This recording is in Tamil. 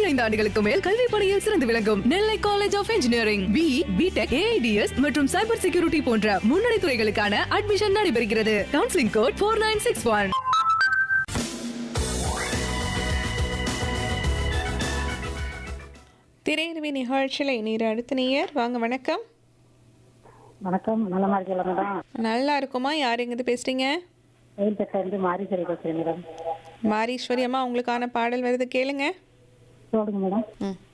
பதினைந்து ஆண்டுகளுக்கு மேல் கல்வி பணியில் சிறந்து விளங்கும் Nellai college of engineering B B Tech A I D S மற்றும் சைபர் செக்யூரிட்டி போன்ற முன்னணி துறைகளுக்கான அட்மிஷன் நடைபெறுகிறது counselling code four nine six one திரையருவி நிகழ்ச்சியில் நீர் அடுத்த நேயர் வாங்க வணக்கம் வணக்கம் நலமா இருக்கீங்களா மேடம் நல்லா இருக்குமா யார் எங்கிருந்து பேசுறீங்க ரயில் இருந்து மாரீஸ்வரி பேசுறேன் மேடம் மாரீஸ்வரி அம்மா உங்களுக்கான பாடல் வருது கேளுங்க சொல்லுங்க மேடம் ம்